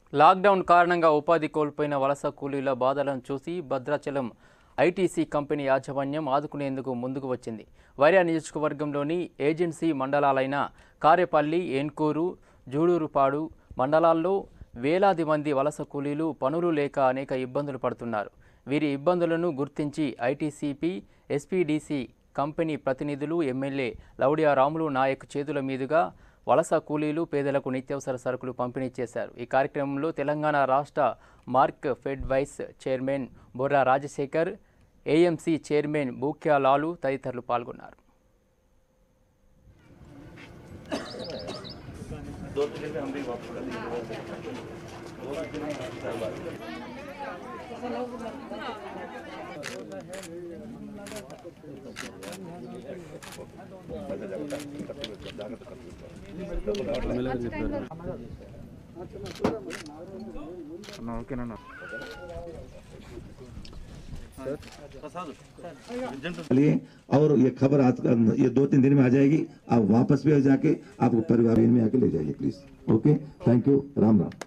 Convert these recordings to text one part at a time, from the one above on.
lockdown కారణంగా ఉపాధి కోల్పోయిన వలస కూలీల బాధలను చూసి భద్రాచలం ఐటీసీ కంపెనీ యాజమాన్యం ఆదుకునేందుకు ముందుకు వచ్చింది వైరా నియోజకవర్గంలోని ఏజెన్సీ మండలాలైన కారేపల్లి ఏన్కూరు జూడూరుపాడు మండలాల్లో వేలాది మంది వలస కూలీలు పనులు లేక అనేక ఇబ్బందులు పడుతున్నారు వీరి ఇబ్బందులను గుర్తించి ఐటీసీపీ ఎస్పీడీసీ కంపెనీ ప్రతినిధులు ఎమ్మెల్యే లౌడియా రాములు నాయక్ చేతుల మీదుగా వలస కూలీలు పేదలకు నిత్యావసర సరుకులు పంపిణీ చేశారు ఈ కార్యక్రమంలో తెలంగాణ రాష్ట్ర Markfed vice chairman Borra Rajasekhar AMC chairman Bukya Lalu తదితరులు పాల్గొన్నారు लिए और ये खबर आज का ये दो तीन दिन में आ जाएगी आप वापस भी जाके आपको परिवार में आके ले जाइए please okay thank you Ram Ram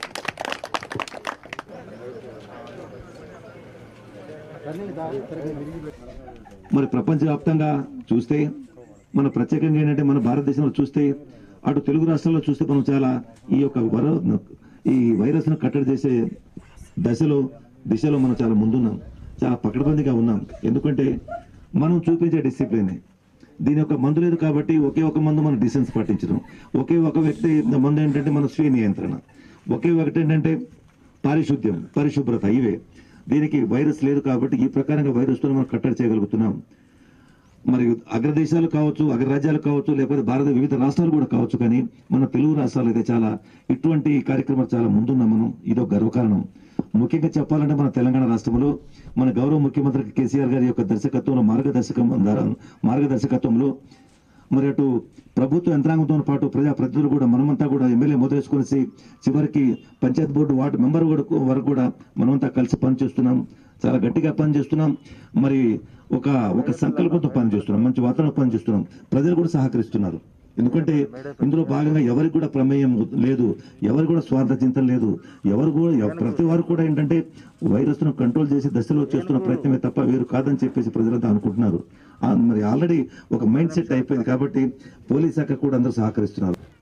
మరి ప్రపంచవ్యాప్తంగా చూస్తే మన ప్రత్యేకంగా ఏంటంటే మన భారతదేశంలో చూస్తే అటు తెలుగు రాష్ట్రాల్లో చూస్తే మనం చాలా ఈ యొక్క వర ఈ వైరస్ ను కట్టడి చేసే దశలో దిశలో మనం చాలా ముందున్నాం చాలా పకడ్బందీగా ఉన్నాం ఎందుకంటే మనం చూపించే డిసిప్లిన్ దీని యొక్క మందు లేదు కాబట్టి ఒకే ఒక మందు మనం డిసెన్స్ పాటించడం ఒకే ఒక వ్యక్తి మందు ఏంటంటే మన స్వీయ నియంత్రణ ఒకే ఒకటి ఏంటంటే పారిశుద్ధ్యం పరిశుభ్రత ఇవే దీనికి వైరస్ లేదు కాబట్టి ఈ ప్రకారంగా వైరస్ మనం కట్టడి చేయగలుగుతున్నాం మరి అగ్రదేశాలు కావచ్చు అగ్రరాజ్యాలు కావచ్చు లేకపోతే భారత వివిధ రాష్ట్రాలు కూడా కావచ్చు కానీ మన తెలుగు రాష్ట్రాలు అయితే చాలా ఇటువంటి కార్యక్రమాలు చాలా ముందున్నాం మనం ఇదో గర్వకారణం ముఖ్యంగా చెప్పాలంటే మన తెలంగాణ రాష్ట్రంలో మన గౌరవ ముఖ్యమంత్రి కేసీఆర్ గారి యొక్క దర్శకత్వంలో మార్గదర్శకం మార్గదర్శకత్వంలో మరి అటు ప్రభుత్వ యంత్రాంగంతో పాటు ప్రజా ప్రతినిధులు కూడా మనమంతా కూడా ఎమ్మెల్యే మొదలేసుకునేసి చివరికి పంచాయత్ బోర్డు వార్డు మెంబర్ వరకు వరకు కూడా మనమంతా కలిసి పనిచేస్తున్నాం చాలా గట్టిగా పనిచేస్తున్నాం మరి ఒక ఒక సంకల్పంతో పనిచేస్తున్నాం మంచి వాతావరణం పనిచేస్తున్నాం ప్రజలు కూడా సహకరిస్తున్నారు ఎందుకంటే ఇందులో భాగంగా ఎవరికి కూడా ప్రమేయం లేదు ఎవరికి కూడా స్వార్థ చింతన లేదు ఎవరు కూడా ఎవ- ప్రతి వారు కూడా ఏంటంటే వైరస్ ను కంట్రోల్ చేసే దశలో చేస్తున్న ప్రయత్నమే తప్ప వేరు కాదని చెప్పేసి ప్రజలంతా అనుకుంటున్నారు ఆ, మరి ఆల్రెడీ ఒక మైండ్ సెట్ అయిపోయింది కాబట్టి పోలీస్ శాఖ కూడా అందరూ సహకరిస్తున్నారు